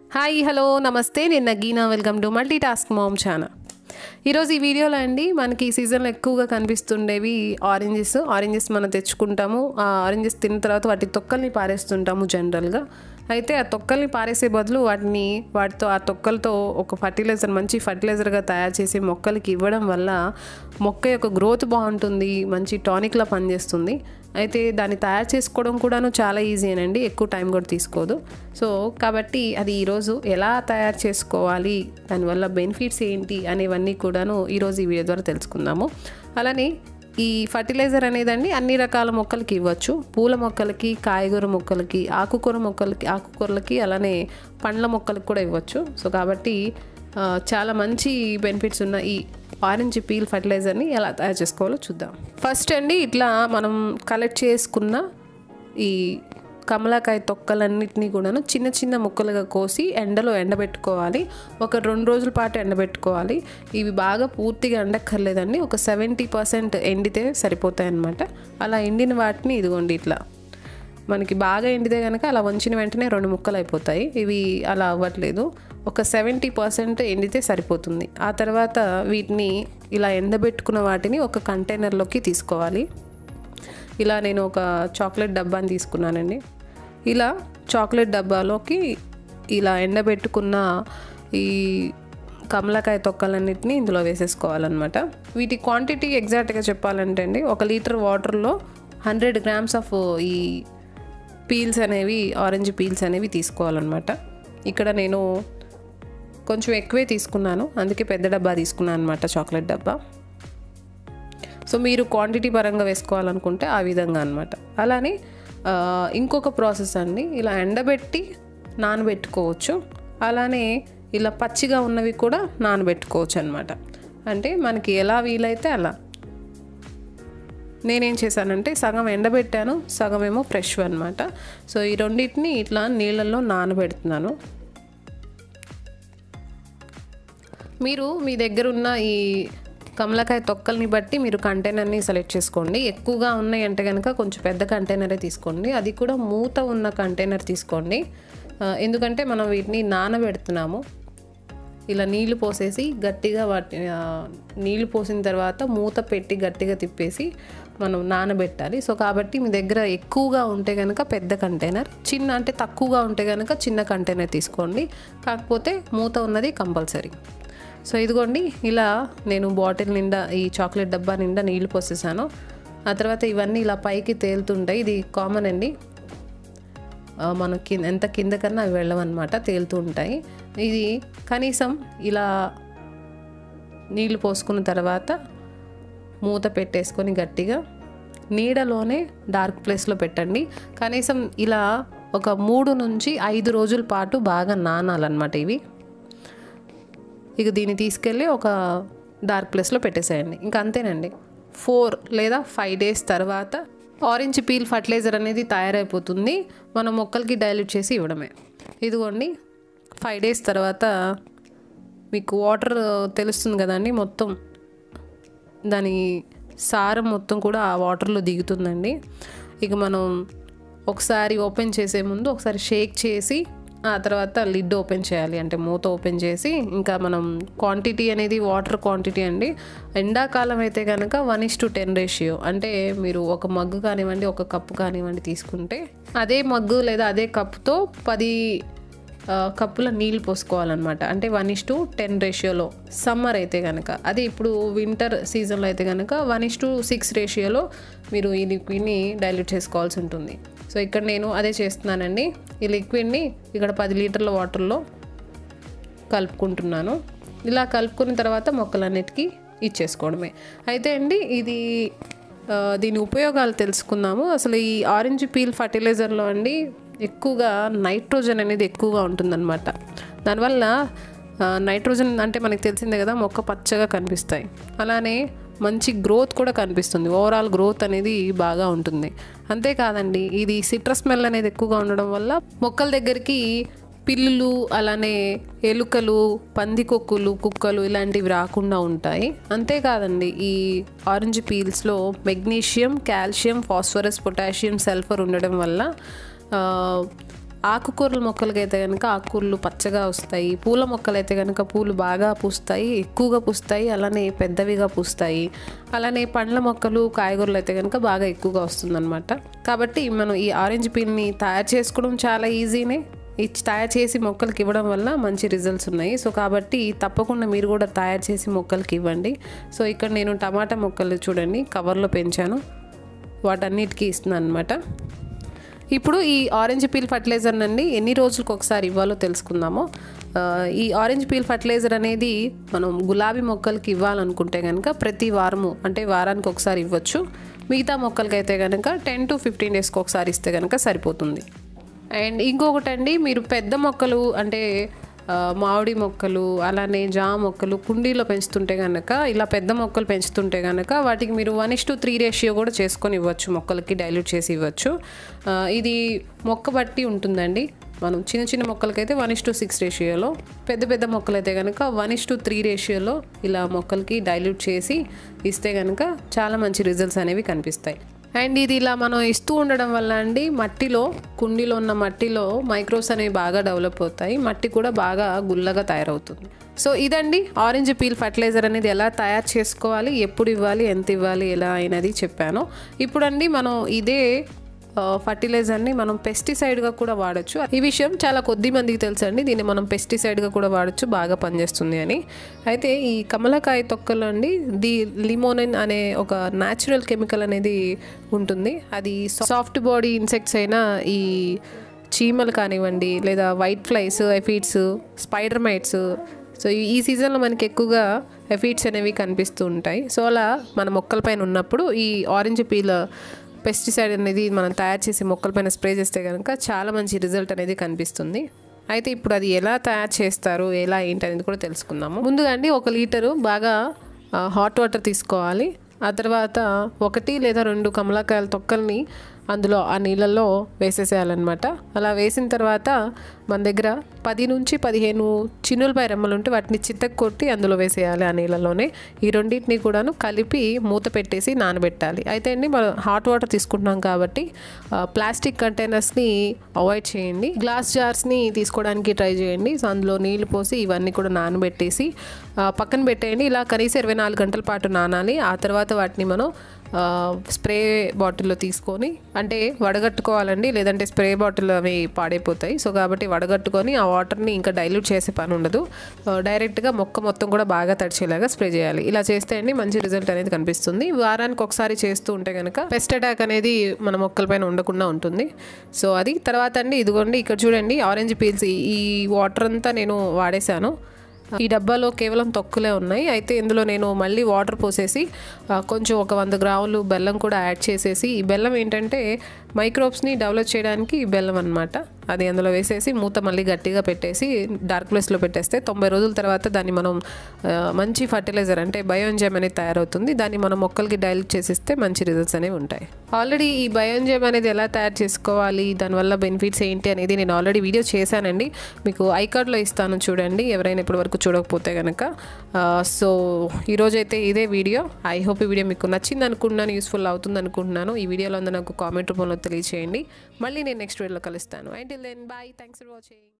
hi hello నమస్తే నేను Nagina welcome to multi task mom channel ఈరోజు ఈ వీడియోలో అండి మనకి ఈ సీజన్లో ఎక్కువగా కనిపిస్తుండేవి ఆరెంజెస్ ఆరెంజెస్ మనం తెచ్చుకుంటాము ఆ ఆరెంజెస్ తిన్న తర్వాత వాటి తొక్కల్ని పారేస్తుంటాము జనరల్గా అయితే ఆ తొక్కల్ని పారేసే బదులు వాటిని వాటితో ఆ తొక్కలతో ఒక ఫర్టిలైజర్ మంచి ఫర్టిలైజర్గా తయారు చేసి మొక్కలకి ఇవ్వడం వల్ల మొక్క యొక్క గ్రోత్ బాగుంటుంది మంచి టానిక్లా పనిచేస్తుంది అయితే దాన్ని తయారు చేసుకోవడం కూడాను చాలా ఈజీనండి ఎక్కువ టైం కూడా తీసుకోదు సో కాబట్టి అది ఈరోజు ఎలా తయారు చేసుకోవాలి దానివల్ల బెనిఫిట్స్ ఏంటి అనేవన్నీ కూడాను ఈరోజు ఈ వీడియో ద్వారా తెలుసుకుందాము అలానే ఈ ఫర్టిలైజర్ అనేదండి అన్ని రకాల మొక్కలకి ఇవ్వచ్చు పూల మొక్కలకి కాయగూర మొక్కలకి ఆకుకూర మొక్కలకి ఆకుకూరలకి అలానే పండ్ల మొక్కలకి కూడా ఇవ్వచ్చు సో కాబట్టి ఆ, చాలా మంచి బెనిఫిట్స్ ఉన్న ఈ ఆరెంజ్ పీల్ ఫర్టిలైజర్ని ఎలా తయారు చేసుకోవాలో చూద్దాం ఫస్ట్ అండి ఇట్లా మనం కలెక్ట్ చేసుకున్న ఈ కమలాకాయ తొక్కలన్నిటినీ కూడాను చిన్న చిన్న ముక్కలుగా కోసి ఎండలో ఎండబెట్టుకోవాలి ఒక రెండు రోజుల పాటు ఎండబెట్టుకోవాలి ఇవి బాగా పూర్తిగా ఎండక్కర్లేదండి ఒక సెవెంటీ పర్సెంట్ ఎండితే సరిపోతాయి అన్నమాట అలా ఎండిన వాటిని ఇదిగోండి ఇట్లా మనకి బాగా ఎండితే కనుక అలా వంచిన వెంటనే రెండు ముక్కలు అయిపోతాయి ఇవి అలా అవ్వట్లేదు ఒక సెవెంటీ పర్సెంట్ ఎండితే సరిపోతుంది ఆ తర్వాత వీటిని ఇలా ఎండబెట్టుకున్న వాటిని ఒక కంటైనర్లోకి తీసుకోవాలి ఇలా నేను ఒక చాక్లెట్ డబ్బాని తీసుకున్నానండి ఇలా చాక్లెట్ డబ్బాలోకి ఇలా ఎండబెట్టుకున్న ఈ కమలకాయ తొక్కలన్నిటిని ఇందులో వేసేసుకోవాలన్నమాట వీటి క్వాంటిటీ ఎగ్జాక్ట్గా చెప్పాలంటే అండి ఒక లీటర్ వాటర్లో హండ్రెడ్ గ్రామ్స్ ఆఫ్ ఈ పీల్స్ అనేవి ఆరెంజ్ పీల్స్ అనేవి తీసుకోవాలన్నమాట ఇక్కడ నేను కొంచెం ఎక్కువే తీసుకున్నాను అందుకే పెద్ద డబ్బా తీసుకున్నాను అనమాట చాక్లెట్ డబ్బా సో మీరు క్వాంటిటీ పరంగా వేసుకోవాలనుకుంటే ఆ విధంగా అనమాట అలానే ఆ, ఇంకొక ప్రాసెస్ అండి ఇలా ఎండబెట్టి నానబెట్టుకోవచ్చు అలానే ఇలా పచ్చిగా ఉన్నవి కూడా నానబెట్టుకోవచ్చు అనమాట అంటే మనకి ఎలా వీలైతే అలా నేనేం చేశానంటే సగం ఎండబెట్టాను సగం ఏమో ఫ్రెష్ అనమాట సో ఈ రెండింటిని ఇట్లా నీళ్ళల్లో నానబెడుతున్నాను మీరు మీ దగ్గర ఉన్న ఈ కమలకాయ తొక్కల్ని బట్టి మీరు కంటైనర్ని సెలెక్ట్ చేసుకోండి ఎక్కువగా ఉన్నాయి అంటే కనుక కొంచెం పెద్ద కంటైనరే తీసుకోండి అది కూడా మూత ఉన్న కంటైనర్ తీసుకోండి ఆ, ఎందుకంటే మనం వీటిని నానబెడుతున్నాము ఇలా నీళ్లు పోసేసి గట్టిగా వాటి ఆ, నీళ్లు పోసిన తర్వాత మూత పెట్టి గట్టిగా తిప్పేసి మనం నానబెట్టాలి సో కాబట్టి మీ దగ్గర ఎక్కువగా ఉంటే కనుక పెద్ద కంటైనర్ చిన్న అంటే తక్కువగా ఉంటే కనుక చిన్న కంటైనర్ తీసుకోండి కాకపోతే మూత ఉన్నది కంపల్సరీ సో ఇదిగోండి ఇలా నేను బాటిల్ నిండా ఈ చాక్లెట్ డబ్బా నిండా నీళ్లు పోసేసాను ఆ తర్వాత ఇవన్నీ ఇలా పైకి తేలుతుంటాయి ఇది కామన్ అండి ఆ, మనం కింద ఎంత కింద కన్నా అవి వెళ్ళవన్నమాట తేలుతూ ఉంటాయి ఇది కనీసం ఇలా నీళ్లు పోసుకున్న తర్వాత మూత పెట్టేసుకొని గట్టిగా నీడలోనే డార్క్ ప్లేస్లో పెట్టండి కనీసం ఇలా ఒక మూడు నుంచి ఐదు రోజుల పాటు బాగా నానాలన్నమాట ఇవి ఇక దీన్ని తీసుకెళ్ళి ఒక డార్క్ ప్లేస్లో పెట్టేసేయండి ఇంకా అంతేనండి ఫోర్ లేదా ఫైవ్ డేస్ తర్వాత ఆరెంజ్ పీల్ ఫర్టిలైజర్ అనేది తయారైపోతుంది మనం మొక్కలకి డైల్యూట్ చేసి ఇవ్వడమే ఇదిగోండి ఫైవ్ డేస్ తర్వాత మీకు వాటర్ తెలుస్తుంది కదండి మొత్తం దాని సారం మొత్తం కూడా ఆ వాటర్లో దిగుతుందండి ఇక మనం ఒకసారి ఓపెన్ చేసే ముందు ఒకసారి షేక్ చేసి ఆ తర్వాత లిడ్ ఓపెన్ చేయాలి అంటే మూత ఓపెన్ చేసి ఇంకా మనం క్వాంటిటీ అనేది వాటర్ క్వాంటిటీ అండి ఎండాకాలం అయితే కనుక one is to ten ratio అంటే మీరు ఒక మగ్గు కానివ్వండి ఒక కప్పు కానివ్వండి తీసుకుంటే అదే మగ్గు లేదా అదే కప్పుతో పది ఆ, కప్పుల నీళ్ళు పోసుకోవాలన్నమాట అంటే వన్ ఇస్ టు టెన్ రేషియోలో సమ్మర్ అయితే కనుక అదే ఇప్పుడు వింటర్ సీజన్లో అయితే కనుక వన్ ఇస్ టు సిక్స్ రేషియోలో మీరు ఈ లిక్విడ్ని డైల్యూట్ చేసుకోవాల్సి ఉంటుంది సో ఇక్కడ నేను అదే చేస్తున్నానండి ఈ లిక్విడ్ని ఇక్కడ పది లీటర్ల వాటర్లో కలుపుకుంటున్నాను ఇలా కలుపుకున్న తర్వాత మొక్కలన్నిటికీ ఇచ్చేసుకోవడమే అయితే అండి ఇది ఆ, దీని ఉపయోగాలు తెలుసుకుందాము అసలు ఈ ఆరెంజ్ పీల్ ఫర్టిలైజర్లో అండి ఎక్కువగా నైట్రోజన్ అనేది ఎక్కువగా ఉంటుందన్నమాట దానివల్ల ఆ, నైట్రోజన్ అంటే మనకి తెలిసిందే కదా మొక్క పచ్చగా కనిపిస్తాయి అలానే మంచి గ్రోత్ కూడా కనిపిస్తుంది ఓవరాల్ గ్రోత్ అనేది బాగా ఉంటుంది అంతేకాదండి ఇది సిట్రస్ స్మెల్ అనేది ఎక్కువగా ఉండడం వల్ల మొక్కల దగ్గరికి పిల్లులు అలానే ఎలుకలు పందికొక్కులు కుక్కలు ఇలాంటివి రాకుండా ఉంటాయి అంతేకాదండి ఈ ఆరెంజ్ పీల్స్లో magnesium calcium phosphorus potassium sulphur ఉండడం వల్ల ఆ, ఆకుకూరల మొక్కలకైతే కనుక ఆకుకూరలు పచ్చగా వస్తాయి పూల మొక్కలైతే కనుక పూలు బాగా పూస్తాయి ఎక్కువగా పూస్తాయి అలానే పెద్దవిగా పూస్తాయి అలానే పండ్ల మొక్కలు కాయగూరలు అయితే కనుక బాగా ఎక్కువగా వస్తుందన్నమాట కాబట్టి మనం ఈ ఆరెంజ్ పీల్ని తయారు చేసుకోవడం చాలా ఈజీనే ఇచ్చి తయారు చేసి మొక్కలకి ఇవ్వడం వల్ల మంచి రిజల్ట్స్ ఉన్నాయి సో కాబట్టి తప్పకుండా మీరు కూడా తయారు చేసి మొక్కలకి ఇవ్వండి సో ఇక్కడ నేను టమాటా మొక్కలు చూడండి కవర్లో పెంచాను వాటన్నిటికీ ఇస్తున్నాను అనమాట ఇప్పుడు ఈ ఆరెంజ్ పీల్ ఫర్టిలైజర్ నండి ఎన్ని రోజులకు ఒకసారి ఇవ్వాలో తెలుసుకుందాము ఆ, ఈ ఆరెంజ్ పీల్ ఫర్టిలైజర్ అనేది మనం గులాబీ మొక్కలకి ఇవ్వాలనుకుంటే కనుక ప్రతి వారము అంటే వారానికి ఒకసారి ఇవ్వచ్చు మిగతా మొక్కలకి అయితే కనుక టెన్ టు ఫిఫ్టీన్ డేస్కి ఒకసారి ఇస్తే కనుక సరిపోతుంది అండ్ ఇంకొకటి అండి మీరు పెద్ద మొక్కలు అంటే ఆ, మామిడి మొక్కలు అలానే జామ మొక్కలు కుండీలో పెంచుతుంటే కనుక ఇలా పెద్ద మొక్కలు పెంచుతుంటే కనుక వాటికి మీరు one is to three ratio కూడా చేసుకొని ఇవ్వచ్చు మొక్కలకి డైల్యూట్ చేసి ఇవ్వచ్చు ఆ, ఇది మొక్క బట్టి ఉంటుందండి మనం చిన్న చిన్న మొక్కలకైతే వన్ ఇస్ టు సిక్స్ రేషియోలో పెద్ద పెద్ద మొక్కలైతే కనుక వన్ ఇస్ టు త్రీ రేషియోలో ఇలా మొక్కలకి డైల్యూట్ చేసి ఇస్తే కనుక చాలా మంచి రిజల్ట్స్ అనేవి కనిపిస్తాయి అండ్ ఇది ఇలా మనం ఇస్తూ ఉండడం వల్ల అండి మట్టిలో కుండీలో ఉన్న మట్టిలో మైక్రోస్ అనేవి బాగా డెవలప్ అవుతాయి మట్టి కూడా బాగా గుల్లగా తయారవుతుంది సో ఇదండి ఆరెంజ్ పీల్ ఫర్టిలైజర్ అనేది ఎలా తయారు చేసుకోవాలి ఎప్పుడు ఇవ్వాలి ఎంత ఇవ్వాలి ఎలా అయినది చెప్పాను ఇప్పుడండి మనం ఇదే ఫర్టిలైజర్ని మనం పెస్టిసైడ్గా కూడా వాడచ్చు ఈ విషయం చాలా కొద్ది మందికి తెలుసు అండి దీన్ని మనం పెస్టిసైడ్గా కూడా వాడచ్చు బాగా పనిచేస్తుంది అని అయితే ఈ కమలకాయ తొక్కలో అండి ది లిమోనిన్ అనే ఒక న్యాచురల్ కెమికల్ అనేది ఉంటుంది అది సాఫ్ట్ బాడీ ఇన్సెక్ట్స్ అయినా ఈ చీమలు కానివ్వండి లేదా white flies aphids spider mites so ఈ- ఈ సీజన్లో మనకి ఎక్కువగా ఎఫీడ్స్ అనేవి కనిపిస్తూ ఉంటాయి సో అలా మన మొక్కలపైన ఉన్నప్పుడు ఈ ఆరెంజ్ పీల్ పెస్టిసైడ్ అనేది మనం తయారు చేసి మొక్కలపైన స్ప్రే చేస్తే కనుక చాలా మంచి రిజల్ట్ అనేది కనిపిస్తుంది అయితే ఇప్పుడు అది ఎలా తయారు చేస్తారు ఎలా ఏంటి అనేది కూడా తెలుసుకుందాము ముందుగా అండి ఒక లీటరు బాగా హాట్ వాటర్ తీసుకోవాలి ఆ తర్వాత ఒకటి లేదా రెండు కమలాకాయల తొక్కల్ని అందులో ఆ నీళ్ళల్లో వేసేసేయాలన్నమాట అలా వేసిన తర్వాత మన దగ్గర పది నుంచి పదిహేను చిన్నులపై రెమ్మలు ఉంటే వాటిని చిత్తకు కొట్టి అందులో వేసేయాలి ఆ నీళ్ళలోనే ఈ రెండింటిని కూడాను కలిపి మూత పెట్టేసి నానబెట్టాలి అయితే అండి మనం హాట్ వాటర్ తీసుకుంటున్నాం కాబట్టి ఆ, ప్లాస్టిక్ కంటైనర్స్ని అవాయిడ్ చేయండి గ్లాస్ జార్స్ని తీసుకోవడానికి ట్రై చేయండి సో అందులో నీళ్లు పోసి ఇవన్నీ కూడా నానబెట్టేసి ఆ, పక్కన పెట్టేయండి ఇలా కనీసం ఇరవై నాలుగు గంటల పాటు నానాలి ఆ తర్వాత వాటిని మనం ఆ, స్ప్రే బాటిల్లో తీసుకొని అంటే వడగట్టుకోవాలండి లేదంటే స్ప్రే బాటిల్ అవి పాడైపోతాయి సో కాబట్టి వడగట్టుకొని ఆ వాటర్ని ఇంకా డైల్యూట్ చేసే పని ఉండదు ఆ, డైరెక్ట్గా మొక్క మొత్తం కూడా బాగా తడిచేలాగా స్ప్రే చేయాలి ఇలా చేస్తే అండి మంచి రిజల్ట్ అనేది కనిపిస్తుంది వారానికి ఒకసారి చేస్తూ ఉంటే కనుక పెస్ట్ అటాక్ అనేది మన మొక్కలపైన ఉండకుండా ఉంటుంది సో అది తర్వాత అండి ఇదిగోండి ఇక్కడ చూడండి ఆరెంజ్ పీల్స్ ఈ వాటర్ అంతా నేను వాడేశాను ఈ డబ్బాలో కేవలం తొక్కులే ఉన్నాయి అయితే ఇందులో నేను మళ్ళీ వాటర్ పోసేసి ఆ, కొంచెం ఒక వంద గ్రాములు బెల్లం కూడా యాడ్ చేసేసి ఈ బెల్లం ఏంటంటే మైక్రోబ్స్ని డెవలప్ చేయడానికి ఈ బెల్లం అనమాట అది అందులో వేసేసి మూత మళ్ళీ గట్టిగా పెట్టేసి డార్క్ ప్లేస్లో పెట్టేస్తే తొంభై రోజుల తర్వాత దాన్ని మనం ఆ, మంచి ఫర్టిలైజర్ అంటే బయోఎంజైమ్ అనేది తయారవుతుంది దాన్ని మనం మొక్కలకి డైల్యూట్ చేసిస్తే మంచి రిజల్ట్స్ అనేవి ఉంటాయి ఆల్రెడీ ఈ బయోఎంజైమ్ అనేది ఎలా తయారు చేసుకోవాలి దానివల్ల బెనిఫిట్స్ ఏంటి అనేది నేను ఆల్రెడీ వీడియో చేశానండి మీకు ఐకార్డ్లో ఇస్తాను చూడండి ఎవరైనా ఇప్పటి వరకు చూడకపోతే కనుక సో ఈరోజైతే ఇదే వీడియో ఐ హోప్ ఈ వీడియో మీకు నచ్చింది అనుకుంటున్నాను యూస్ఫుల్ అవుతుంది అనుకుంటున్నాను ఈ వీడియోలో ఉందో నాకు కామెంట్ రూపంలో తెలియచేయండి మళ్ళీ నేను నెక్స్ట్ వీడియోలో కలుస్తాను and then bye thanks for watching